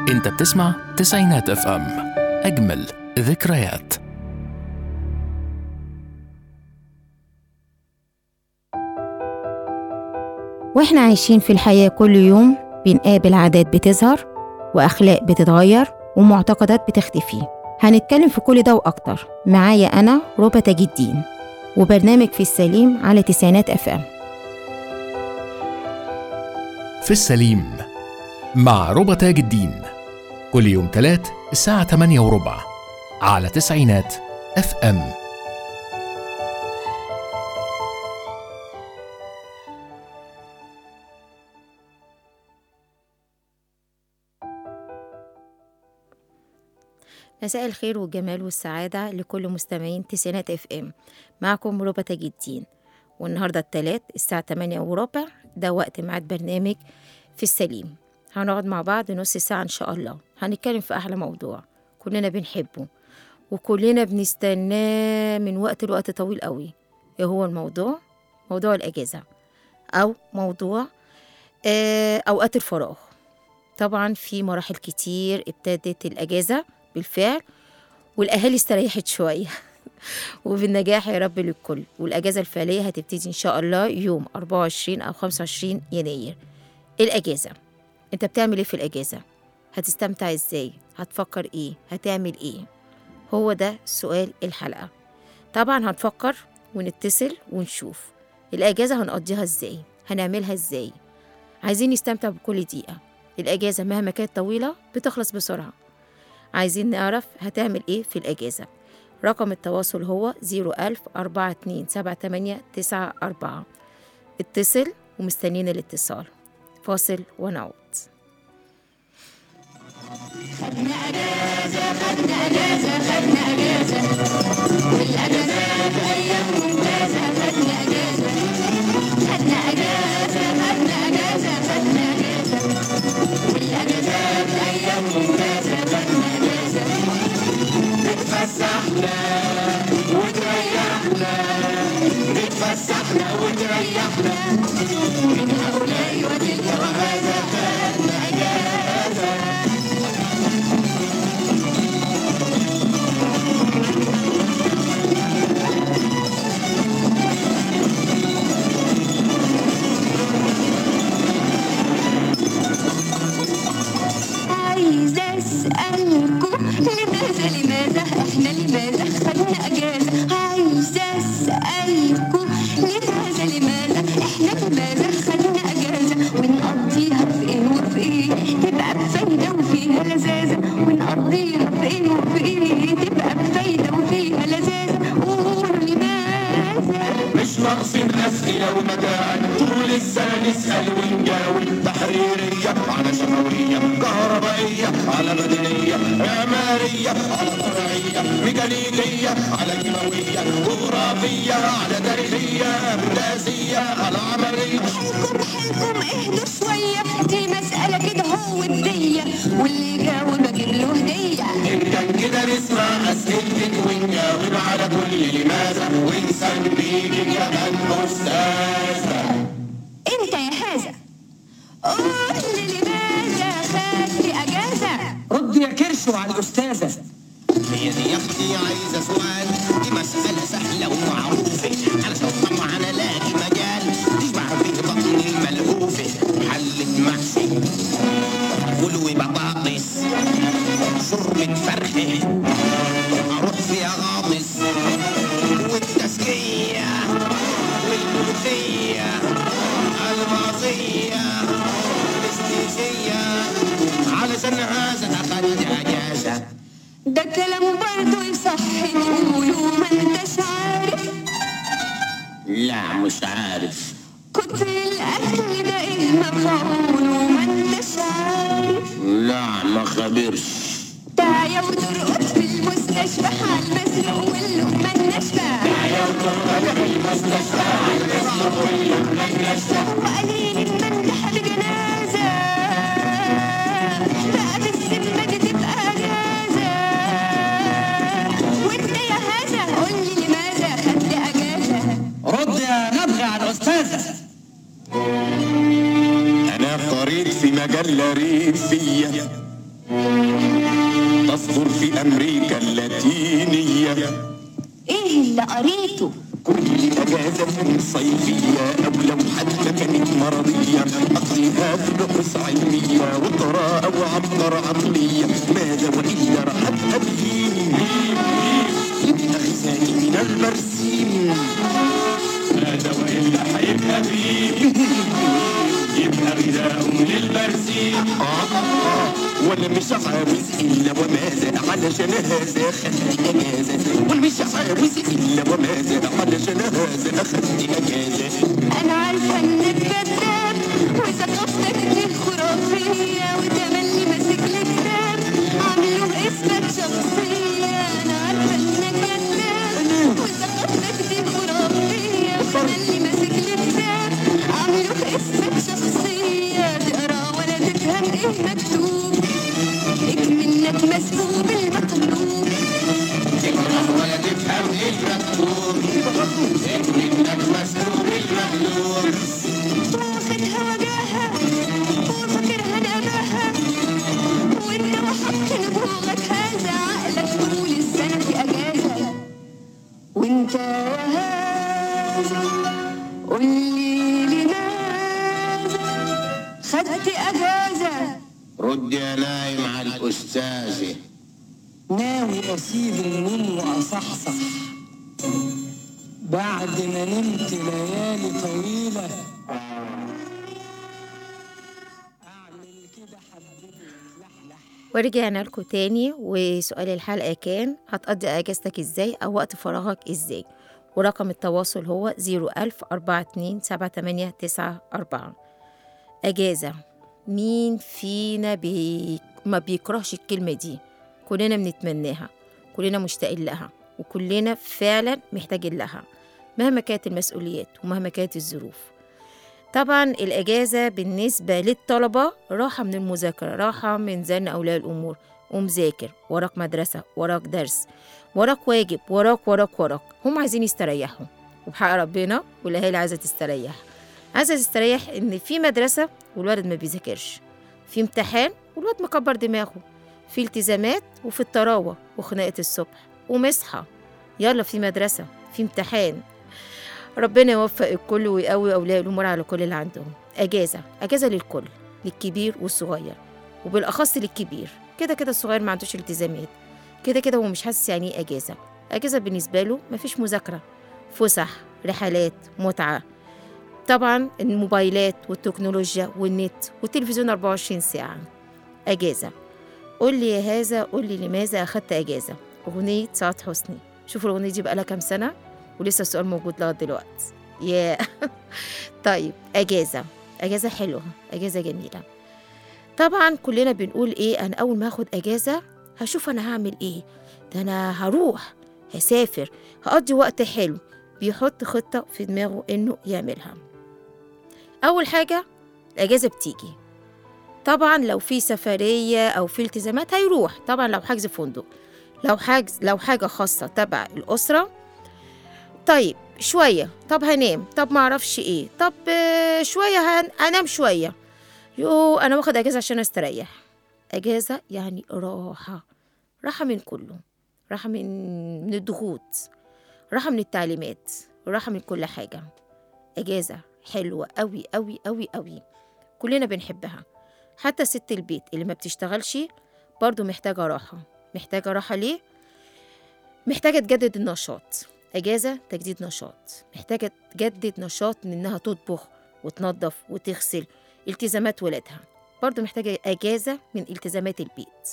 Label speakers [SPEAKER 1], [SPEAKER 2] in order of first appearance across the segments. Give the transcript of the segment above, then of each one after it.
[SPEAKER 1] انت بتسمع تسعينات اف ام اجمل ذكريات
[SPEAKER 2] واحنا عايشين في الحياة كل يوم بنقابل عادات بتظهر وأخلاق بتتغير ومعتقدات بتختفي هنتكلم في كل ده وأكتر معايا أنا ربى تاج الدين وبرنامج في السليم على تسعينات اف ام
[SPEAKER 1] في السليم مع ربى تاج الدين كل يوم تلات الساعة 8 وربع على تسعينات اف ام
[SPEAKER 2] مساء الخير والجمال والسعادة لكل مستمعين تسعينات اف ام معكم ربى تاج الدين والنهاردة التلات الساعة 8 وربع ده وقت ميعاد برنامج في السليم هنقعد مع بعض نص ساعة إن شاء الله هنتكلم في أحلى موضوع كلنا بنحبه وكلنا بنستناه من وقت لوقت طويل قوي ايه هو الموضوع؟ موضوع الأجازة أو موضوع آه، أوقات الفراغ طبعا في مراحل كتير ابتدت الأجازة بالفعل والأهالي استريحت شوية وبالنجاح يا رب للكل والأجازة الفعلية هتبتدي إن شاء الله يوم 24 أو 25 يناير الأجازة أنت بتعمل إيه في الأجازة؟ هتستمتع إزاي؟ هتفكر إيه؟ هتعمل إيه؟ هو ده سؤال الحلقة طبعا هنفكر ونتصل ونشوف الأجازة هنقضيها إزاي؟ هنعملها إزاي؟ عايزين نستمتع بكل دقيقة الأجازة مهما كانت طويلة بتخلص بسرعة عايزين نعرف هتعمل إيه في الأجازة رقم التواصل هو 01000 427 اتصل ومستنيين الاتصال فاصل ونعود
[SPEAKER 3] عايزة أسألكم لماذا لماذا إحنا لماذا خدنا أجازة عايزة أسألكم لماذا لماذا إحنا لماذا خدنا أجازة ونقضيها في إيه وفي إيه تبقى بفايدة وفيها لذاذة ونقضيها في إيه وفي إيه تبقى بفايدة وفيها لذاذة قولوا لماذا
[SPEAKER 4] مش ناقصين أسئلة ومتاعب طول السنة نسأل ونجاوب تحريرية على شفوية كهربائية على مدنية معمارية على زراعية ميكانيكية على كيماوية جغرافية على تاريخية هندسية على عملية
[SPEAKER 3] حلكم حلكم اهدوا شوية دي مسألة كده هو الدية واللي يجاوب اجيب له هدية
[SPEAKER 4] إن كان كده نسمع أسئلتك ونجاوب على كل لماذا ونسميك كمان أستاذة
[SPEAKER 3] انت يا هذا قول لي لماذا خدت اجازة
[SPEAKER 5] رد يا كرشو على الأستاذة
[SPEAKER 4] هي دي يا اختي عايزه سؤال دي مساله سهله ومعروفه علشان طبعا الاقي مجال تشبع فيه بطني الملهوفه حله محشي فول وبطاطس شوربه فرخه اروح فيها غاطس والتسكيه والملوخيه الماضيه الاستيشيه علشان هذا اخذت اجازه
[SPEAKER 3] ده كلام برضه يصح تقوله ما انتش عارف
[SPEAKER 4] لا مش عارف
[SPEAKER 3] كتر الاكل ده ايه مفعوله ما انتش عارف
[SPEAKER 4] لا ما خبرش
[SPEAKER 3] تعيا وترقد في المستشفى حال مسروق واللقمة الناشفة تعيا وترقد في المستشفى حال مسروق واللقمة الناشفة وقليل المندحة بجنازة بقى بالسمة دي تبقى أجازة وانت يا هذا قول لي لماذا خدت أجازة
[SPEAKER 5] رد يا نبغي على الأستاذة
[SPEAKER 4] انا قريت في مجله ريفيه تصدر في أمريكا اللاتينية
[SPEAKER 3] ايه اللي قريته
[SPEAKER 4] كل أجازة صيفية أو لو حتى كانت مرضية أقضيها في بحوث علمية وقراءة وعبقرة عقلية ماذا وإلا راح أبهيم يبقى خزاني من البرسيم ماذا وإلا هيبقى بهيم يبقى غذاء للبرسيم آه آه ولا مش عاوز إلا وماذا علشان هذا أخدت أجازة ولا مش عاوز إلا وماذا علشان هذا أخدت أجازة
[SPEAKER 3] انا عارفه انك كذاب وثقافتك دي خرافيه وتملي ماسك لي كتاب عامله باسمك شخصيه انا عارفه انك كذاب وثقافتك دي خرافيه وتملي ماسك لي كتاب عامله باسمك شخصيه تقرا ولا تفهم ايه مكتوب منك مسبوق المطلوب
[SPEAKER 4] تقرأ ولا تفهم المكتوب منك مسلوب المقلوب
[SPEAKER 3] واخدها وجاهها وفاكرها نباها وانت وحط نبوغك هذا عقلك طول السنة في أجازة وانت يا هذا قولي لماذا خدت أجازة
[SPEAKER 4] رد يا نايم على الأستاذة
[SPEAKER 5] ناوي اسيب النوم واصحصح بعد ما نمت ليالي طويلة اعمل كده حبتين لحلح
[SPEAKER 2] ورجعنا لكم تاني وسؤال الحلقة كان هتقضي أجازتك إزاي أو وقت فراغك إزاي ورقم التواصل هو زيرو ألف أربعة اتنين سبعة تمانية تسعة أربعة أجازة مين فينا بي... ما بيكرهش الكلمة دي كلنا بنتمناها كلنا مشتاقين لها وكلنا فعلا محتاجين لها مهما كانت المسؤوليات ومهما كانت الظروف طبعا الأجازة بالنسبة للطلبة راحة من المذاكرة راحة من زن أولياء الأمور ومذاكر وراك مدرسة وراك درس وراك واجب وراك وراك وراك هم عايزين يستريحوا وبحق ربنا والأهالي عايزة تستريح عايزة تستريح إن في مدرسة والولد ما بيذاكرش في امتحان والواد مكبر دماغه في التزامات وفي الطراوة وخناقة الصبح ومصحى يلا في مدرسة في امتحان ربنا يوفق الكل ويقوي أولياء الأمور على كل اللي عندهم أجازة أجازة للكل للكبير والصغير وبالأخص للكبير كده كده الصغير ما عندوش التزامات كده كده هو مش حاسس يعني ايه أجازة أجازة بالنسبة له مفيش مذاكرة فسح رحلات متعة طبعا الموبايلات والتكنولوجيا والنت والتلفزيون 24 ساعة أجازة قول لي يا هذا قول لي لماذا أخدت أجازة أغنية سعاد حسني شوفوا الأغنية دي بقالها كام سنة ولسه السؤال موجود لغاية دلوقتي يا طيب أجازة أجازة حلوة أجازة جميلة طبعا كلنا بنقول إيه أنا أول ما أخد أجازة هشوف أنا هعمل إيه ده أنا هروح هسافر هقضي وقت حلو بيحط خطة في دماغه إنه يعملها أول حاجة الأجازة بتيجي طبعا لو في سفرية أو في التزامات هيروح طبعا لو حجز فندق لو حجز لو حاجة خاصة تبع الأسرة طيب شوية طب هنام طب معرفش ايه طب آه، شوية هن... هنام شوية يو أنا واخد أجازة عشان أستريح أجازة يعني راحة راحة من كله راحة من من الضغوط راحة من التعليمات راحة من كل حاجة أجازة حلوة أوي أوي أوي أوي كلنا بنحبها حتى ست البيت اللي ما بتشتغلش برضو محتاجة راحة محتاجة راحة ليه؟ محتاجة تجدد النشاط أجازة تجديد نشاط محتاجة تجدد نشاط من إنها تطبخ وتنظف وتغسل التزامات ولادها برضو محتاجة أجازة من التزامات البيت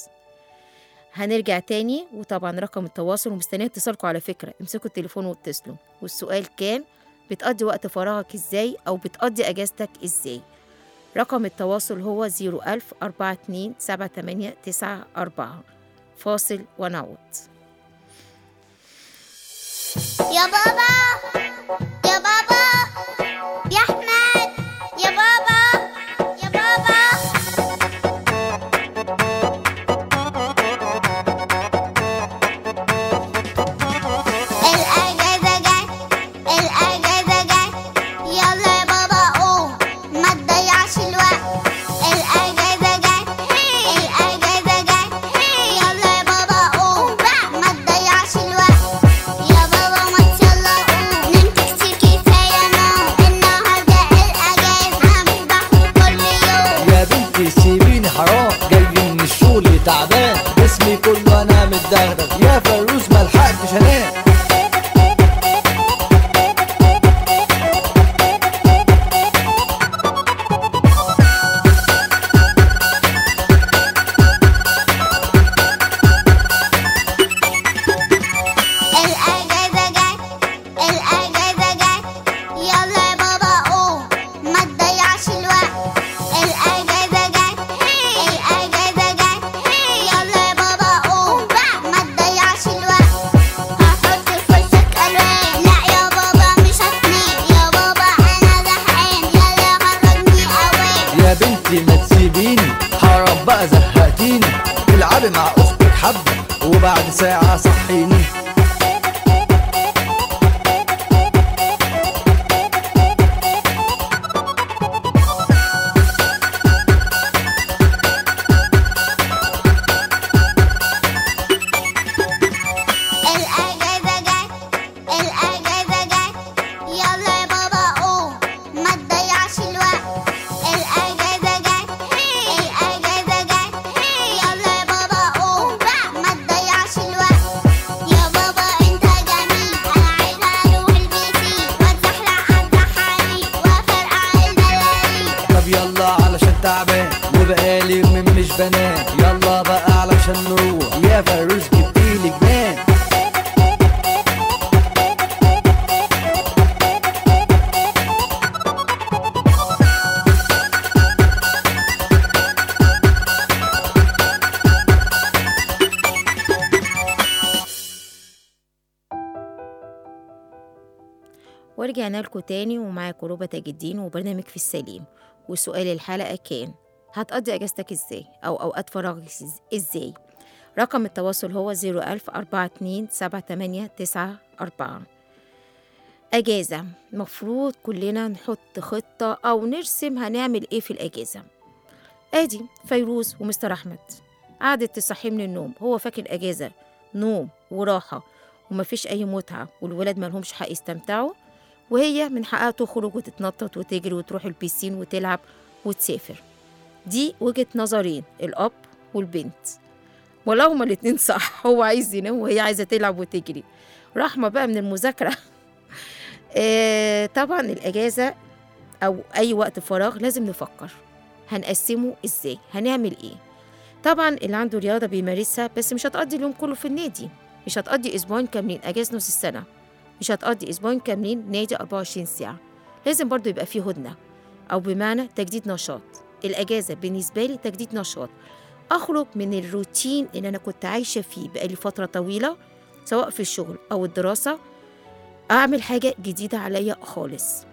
[SPEAKER 2] هنرجع تاني وطبعا رقم التواصل ومستنية اتصالكم على فكرة امسكوا التليفون واتصلوا والسؤال كان بتقضي وقت فراغك ازاي أو بتقضي أجازتك ازاي رقم التواصل هو 01000 42 78 94 فاصل ونعود
[SPEAKER 6] يا بابا يا بابا يا احمد يا بابا يا بابا الاجازه جت الاجازه جت يلا يا بابا قوم ما تضيعش الوقت الاجازه جت الاجازه
[SPEAKER 7] تعبان جسمي كله انا متدغدغ يا فيروز ملحقتش انام
[SPEAKER 6] الأجازة جت الأجازة جت يلا يا بابا قوم ما تضيعش الوقت الأجازة جت الأجازة جت يلا يا بابا قوم ما تضيعش الوقت هحط في وشك ألوان لا يا بابا مش هتنام يا بابا أنا زهقان يلا خرجني أوام
[SPEAKER 7] يا بنتي ما تسيبيني حرام بقى زهقتيني العبي مع اختك حبه وبعد ساعه صحيني
[SPEAKER 6] الأجازة جت الأجازة جت يلا يا بابا قوم ما تضيعش الوقت الأجازة جت الأجازة جت يلا يا بابا قوم ما تضيعش الوقت يا بابا أنت جميل أنا عايزة أروح البيسين وأتزحلق على الزحاليق وأفرقع البلالين
[SPEAKER 7] طب يلا علشان تعبان وبقالي يومين مش بنام يلا بقى علشان نروح يا فيروز جبتيلي جنان
[SPEAKER 2] ورجعنا لكم تاني ومعاكم ربى تاج الدين وبرنامج في السليم وسؤال الحلقة كان هتقضي أجازتك إزاي أو أوقات فراغك إز- إزاي رقم التواصل هو 01000 42 78 94 أجازة مفروض كلنا نحط خطة أو نرسم هنعمل إيه في الأجازة آدي فيروز ومستر أحمد قعدت تصحي من النوم هو فاكر أجازة نوم وراحة ومفيش أي متعة والولاد ملهمش حق يستمتعوا وهي من حقها تخرج وتتنطط وتجري وتروح البيسين وتلعب وتسافر دي وجهة نظرين الأب والبنت والله هما الاتنين صح هو عايز ينام وهي عايزة تلعب وتجري رحمة بقى من المذاكرة آه، طبعا الأجازة أو أي وقت فراغ لازم نفكر هنقسمه إزاي هنعمل إيه طبعا اللي عنده رياضة بيمارسها بس مش هتقضي اليوم كله في النادي مش هتقضي أسبوعين كاملين أجازة نص السنة مش هتقضي أسبوعين كاملين نادي 24 ساعة لازم برضو يبقى فيه هدنة أو بمعنى تجديد نشاط الأجازة بالنسبة لي تجديد نشاط أخرج من الروتين اللي أنا كنت عايشة فيه بقالي فترة طويلة سواء في الشغل أو الدراسة أعمل حاجة جديدة عليا خالص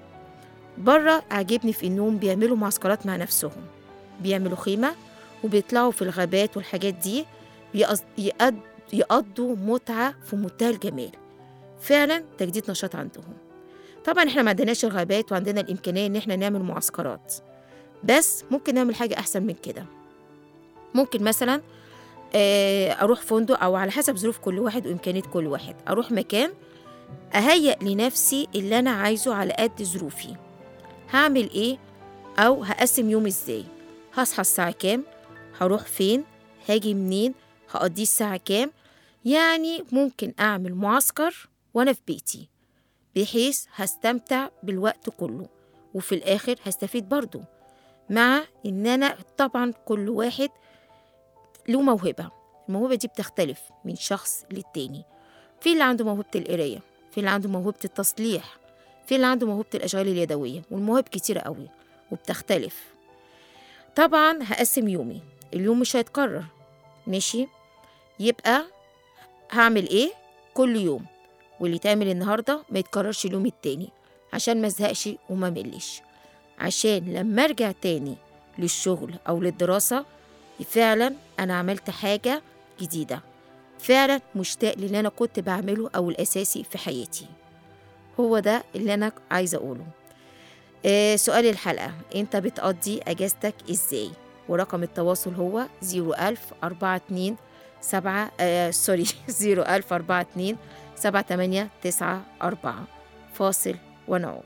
[SPEAKER 2] بره عاجبني في إنهم بيعملوا معسكرات مع نفسهم بيعملوا خيمة وبيطلعوا في الغابات والحاجات دي بيقض... يقض... يقضوا متعة في منتهى الجمال فعلا تجديد نشاط عندهم طبعا احنا ما عندناش الغابات وعندنا الإمكانية إن احنا نعمل معسكرات بس ممكن نعمل حاجة أحسن من كده ممكن مثلا آه، أروح فندق أو على حسب ظروف كل واحد وإمكانية كل واحد أروح مكان أهيأ لنفسي اللي أنا عايزه على قد ظروفي هعمل إيه أو هقسم يومي إزاي هصحى الساعة كام هروح فين هاجي منين هقضيه الساعة كام يعني ممكن أعمل معسكر وأنا في بيتي بحيث هستمتع بالوقت كله وفي الآخر هستفيد برضو مع إن أنا طبعا كل واحد له موهبة الموهبة دي بتختلف من شخص للتاني في اللي عنده موهبة القراية في اللي عنده موهبة التصليح في اللي عنده موهبة الأشغال اليدوية والمواهب كتيرة قوي وبتختلف طبعا هقسم يومي اليوم مش هيتكرر ماشي يبقى هعمل ايه كل يوم واللي يتعمل النهارده ما يتكررش اليوم التاني عشان ما ازهقش وما ملش عشان لما ارجع تاني للشغل او للدراسه فعلا انا عملت حاجه جديده فعلا مشتاق للي انا كنت بعمله او الاساسي في حياتي هو ده اللي انا عايزه اقوله آه سؤال الحلقه انت بتقضي اجازتك ازاي ورقم التواصل هو 01000 42 7 آه سوري 01000 42 7894 فاصل ونعود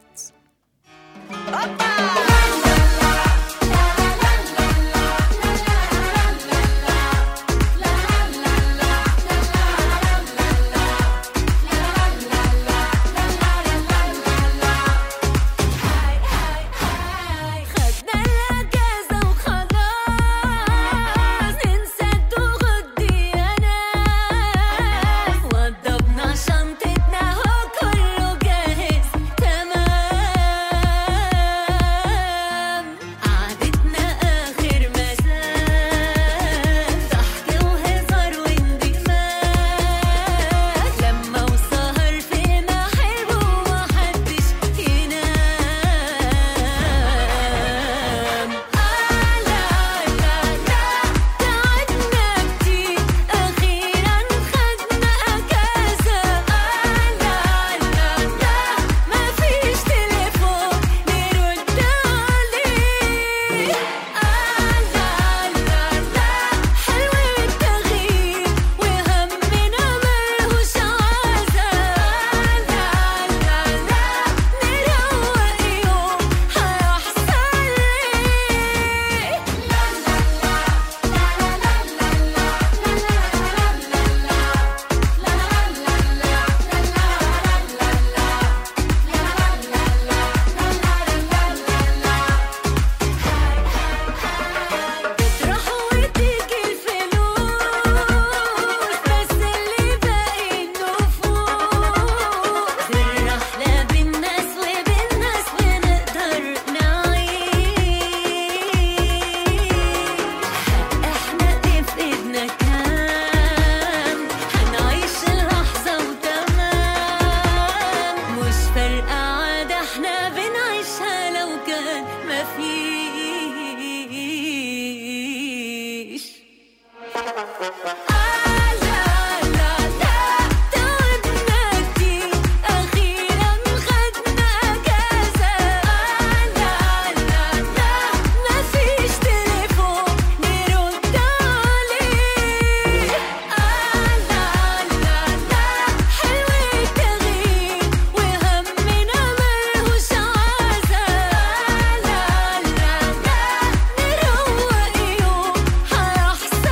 [SPEAKER 3] فيش آه لا لا لا تعبنا كتير أخيرا خدنا أجازة آه لا لا لا مفيش تليفون نرد عليه آه لا لا لا حلو التغيير وهمنا ملهوش عازة آه لا لا لا نروق يوم هيحصل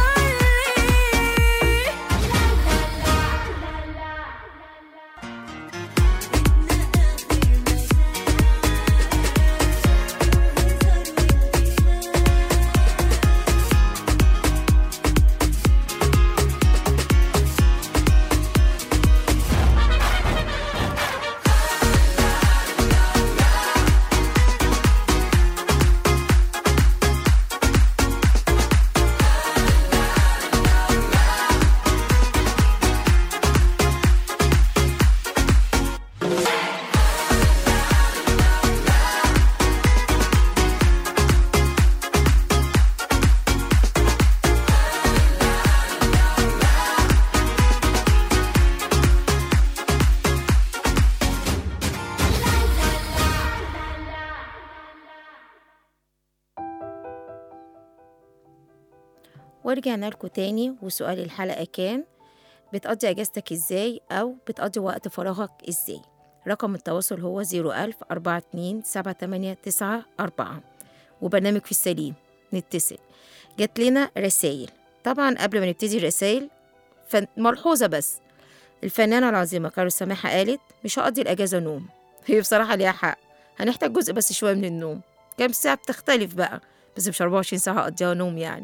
[SPEAKER 2] ورجعنا لكم تاني وسؤال الحلقة كان بتقضي أجازتك إزاي أو بتقضي وقت فراغك إزاي رقم التواصل هو 01000 42 7894 وبرنامج في السليم نتصل جات لنا رسائل طبعا قبل ما نبتدي الرسائل فن- ملحوظة بس الفنانة العظيمة كارول سماحة قالت مش هقضي الأجازة نوم هي بصراحة ليها حق هنحتاج جزء بس شوية من النوم كام ساعة بتختلف بقى بس مش 24 ساعة هقضيها نوم يعني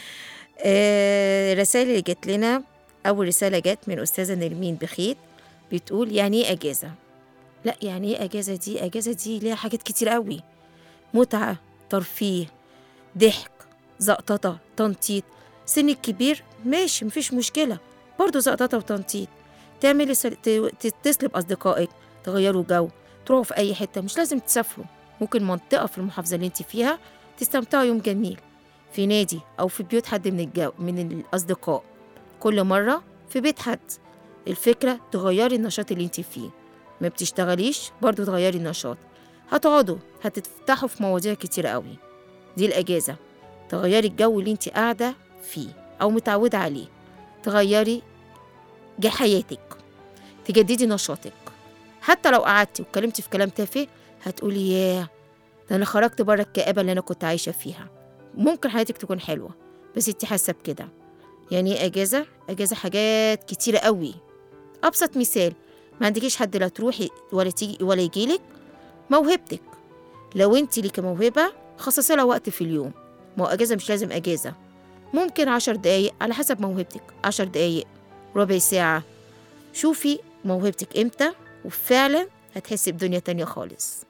[SPEAKER 2] آه، الرسائل اللي جت لنا أول رسالة جت من أستاذة نرمين بخيت بتقول يعني إيه أجازة؟ لا يعني إيه أجازة دي؟ أجازة دي ليها حاجات كتير قوي متعة ترفيه ضحك زقططة تنطيط سن الكبير ماشي مفيش مشكلة برضه زقططة وتنطيط تعملي سل... ت- تتصلي بأصدقائك تغيروا جو تروحوا في أي حتة مش لازم تسافروا ممكن منطقة في المحافظة اللي انت فيها تستمتعوا يوم جميل في نادي أو في بيوت حد من الجو من الأصدقاء كل مرة في بيت حد الفكرة تغيري النشاط اللي انت فيه ما بتشتغليش برضو تغيري النشاط هتقعدوا هتفتحوا في مواضيع كتير قوي دي الأجازة تغيري الجو اللي انت قاعدة فيه أو متعودة عليه تغيري جا حياتك تجددي نشاطك حتى لو قعدتي واتكلمتي في كلام تافه هتقولي ياه ده أنا خرجت بره الكآبة اللي أنا كنت عايشة فيها ممكن حياتك تكون حلوة بس انت حاسة بكده يعني ايه أجازة؟ أجازة حاجات كتيرة قوي أبسط مثال ما عندكيش حد لا تروحي ولا تيجي ولا يجيلك موهبتك لو انت ليك موهبة خصصي لها وقت في اليوم ما هو أجازة مش لازم أجازة ممكن عشر دقايق على حسب موهبتك عشر دقايق ربع ساعة شوفي موهبتك امتى وفعلا هتحسي بدنيا تانية خالص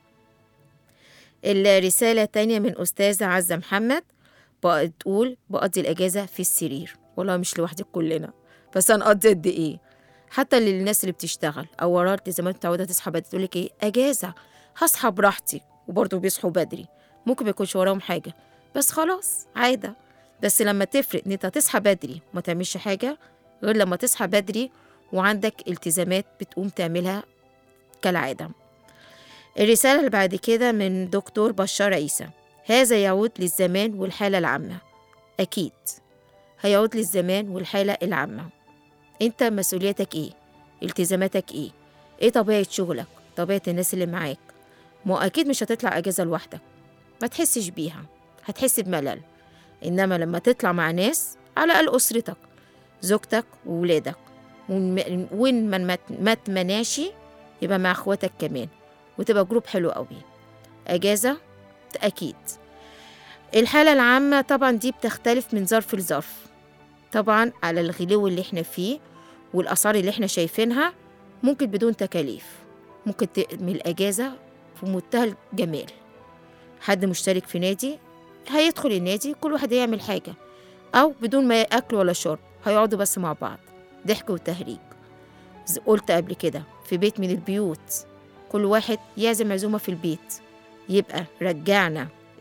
[SPEAKER 2] الرسالة التانية من أستاذة عزة محمد بتقول بقضي الأجازة في السرير والله مش لوحدك كلنا بس هنقضي قد إيه حتى للناس اللي بتشتغل أو وراها التزامات متعودة تصحى بدري تقولك إيه أجازة هصحى براحتي وبرضه بيصحوا بدري ممكن ما يكونش وراهم حاجة بس خلاص عادة بس لما تفرق إن أنت تصحى بدري وما تعملش حاجة غير لما تصحى بدري وعندك التزامات بتقوم تعملها كالعادة الرسالة اللي بعد كده من دكتور بشار عيسى هذا يعود للزمان والحالة العامة أكيد هيعود للزمان والحالة العامة أنت مسؤوليتك إيه؟ التزاماتك إيه؟ إيه طبيعة شغلك؟ طبيعة الناس اللي معاك؟ ما هو أكيد مش هتطلع أجازة لوحدك ما تحسش بيها هتحس بملل إنما لما تطلع مع ناس على الأقل أسرتك زوجتك وولادك وإن وإن ما ما- ما تمناشي يبقى مع اخواتك كمان وتبقى جروب حلو قوي اجازه اكيد الحاله العامه طبعا دي بتختلف من ظرف لظرف طبعا على الغلو اللي احنا فيه والاسعار اللي احنا شايفينها ممكن بدون تكاليف ممكن تعمل اجازه في منتهى الجمال حد مشترك في نادي هيدخل النادي كل واحد هيعمل حاجه او بدون ما اكل ولا شرب هيقعدوا بس مع بعض ضحك وتهريج ز- قلت قبل كده في بيت من البيوت كل واحد يعزم عزومة في البيت يبقى رجعنا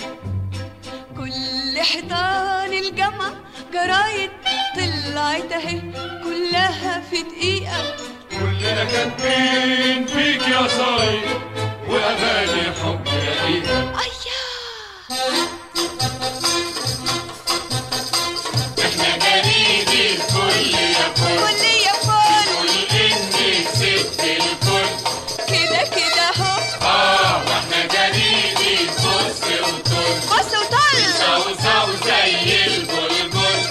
[SPEAKER 3] بقت اهي كلها في دقيقة
[SPEAKER 8] كلنا كاتبين فيك يا صاير واغاني حب رقيقه
[SPEAKER 3] أيا
[SPEAKER 8] احنا جريد الكل يا كل
[SPEAKER 3] كل يا فل
[SPEAKER 8] قول انك ست الكل
[SPEAKER 3] كده كده اهو
[SPEAKER 8] اه واحنا جريد البص وطل
[SPEAKER 3] بص وطل
[SPEAKER 8] سو سو زي البلبل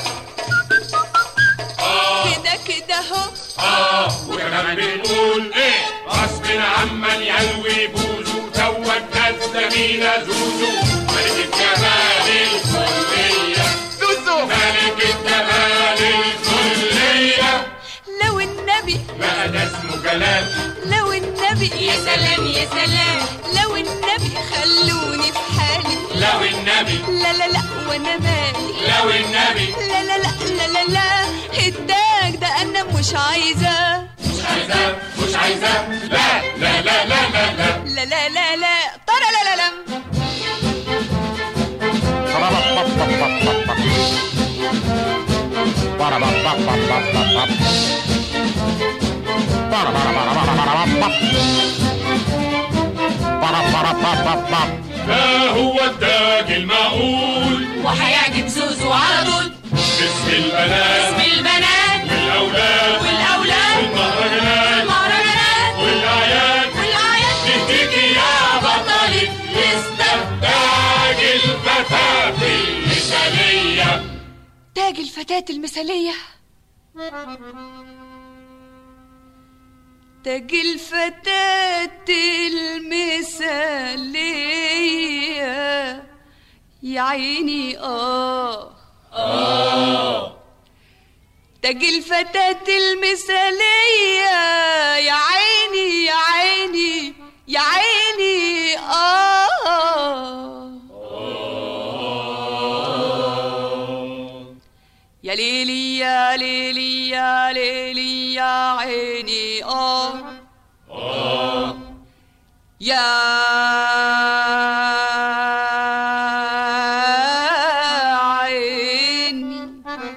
[SPEAKER 8] اه
[SPEAKER 3] كده كده اهو
[SPEAKER 8] اه وكمان بنقول ايه غصب عمن يلوي بوزو توك نازله مينا زوزو ملكة جمال الكلية زوزو ملكة جمال الكلية
[SPEAKER 3] لو النبي
[SPEAKER 8] بقى ده اسمه جلال
[SPEAKER 3] لو النبي يا سلام يا سلام لو النبي خلوني في حالي
[SPEAKER 8] لو النبي
[SPEAKER 3] لا لا لا وانا مالي
[SPEAKER 8] لو النبي
[SPEAKER 3] لا لا لا لا لا لا التاج ده انا مش عايزاه
[SPEAKER 8] مش عايزاه مش عايزاه لا لا لا لا لا لا
[SPEAKER 3] لا لا لا لا ترى لا لا لا
[SPEAKER 8] ده هو التاج المعقول
[SPEAKER 3] وهيعجب زوزو على طول
[SPEAKER 8] باسم البنات
[SPEAKER 3] بالبنات
[SPEAKER 8] والأولاد
[SPEAKER 3] والاولاد
[SPEAKER 8] والمهرجانات
[SPEAKER 3] المهرجانات
[SPEAKER 8] والأعياد
[SPEAKER 3] والاعياد
[SPEAKER 8] تهديكي يا بطلة تاج الفتاة المثالية
[SPEAKER 3] تاج الفتاة المثالية تاج الفتاة المثالية يا عيني آه آه تاج الفتاة المثالية يا عيني يا عيني يا عيني آه يا ليلي يا ليلي يا ليلي يا عيني آه يا عيني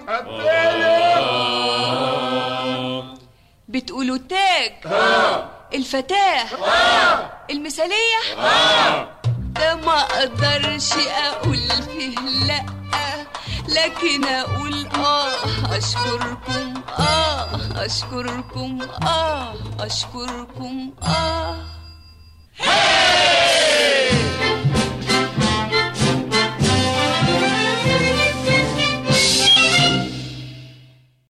[SPEAKER 3] بتقولوا تاج الفتاة المثالية ده ما اقدرش اقول فيه لا لكن اقول اه اشكركم اه اشكركم اه اشكركم اه